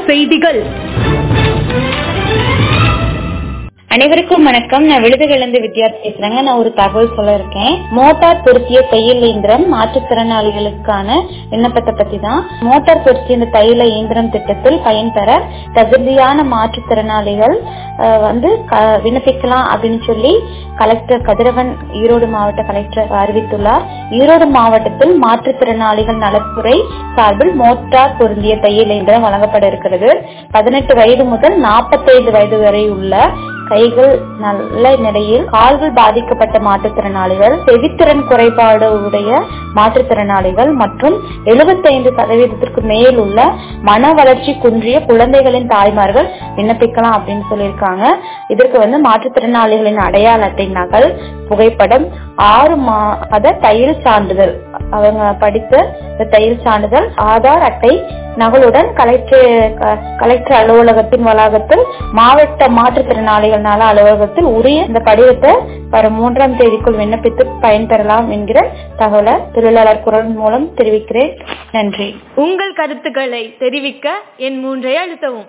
செய்திகள் அனைவருக்கும் வணக்கம் நான் விழுதுகளிலிருந்து வித்யார்த்தி பேசுறேங்க நான் ஒரு தகவல் சொல்ல இருக்கேன் மோட்டார் பொருத்திய தையல் இயந்திரம் மாற்றுத்திறனாளிகளுக்கான விண்ணப்பத்தை பத்தி தான் மோட்டார் பொருத்திய இந்த தையல இயந்திரம் திட்டத்தில் பயன்பெற தகுதியான மாற்றுத்திறனாளிகள் அஹ், வந்து க- விண்ணப்பிக்கலாம் அப்படின்னு சொல்லி கலெக்டர் கதிரவன் ஈரோடு மாவட்ட கலெக்டர் அறிவித்துள்ளார் ஈரோடு மாவட்டத்தில் மாற்றுத்திறனாளிகள் நலத்துறை சார்பில் மோட்டார் பொருந்திய தையல் இயந்திரம் வழங்கப்பட இருக்கிறது பதினெட்டு வயது முதல் நாற்பத்தைந்து வயது வரை உள்ள கைகள் நல்ல நிலையில் கால்கள் பாதிக்கப்பட்ட மாற்றுத்திறனாளிகள் செவித்திறன் குறைபாடு உடைய மாற்றுத்திறனாளிகள் மற்றும் 75% சதவீதத்திற்கு மேல் உள்ள மன வளர்ச்சி குன்றிய குழந்தைகளின் தாய்மார்கள் விண்ணப்பிக்கலாம் அப்படின்னு சொல்லியிருக்காங்க இதற்கு வந்து மாற்றுத்திறனாளிகளின் அடையாள அட்டை நகல் புகைப்படம் ஆறு மாத தையல் சான்றிதழ் அவங்க படித்த இந்த தையல் சான்றிதழ் ஆதார் அட்டை நகலுடன் கலெக்டர் க- கலெக்டர் அலுவலகத்தின் வளாகத்தில் மாவட்ட மாற்றுத்திறனாளிகள் நல அலுவலகத்தில் உரிய இந்த படிவத்தை வரும் மூன்றாம் தேதிக்குள் விண்ணப்பித்து பயன்பெறலாம் என்கிற தகவலை தொழிலாளர் குரல் மூலம் தெரிவிக்கிறேன் நன்றி உங்கள் கருத்துக்களை தெரிவிக்க என் மூன்றை அழுத்தவும்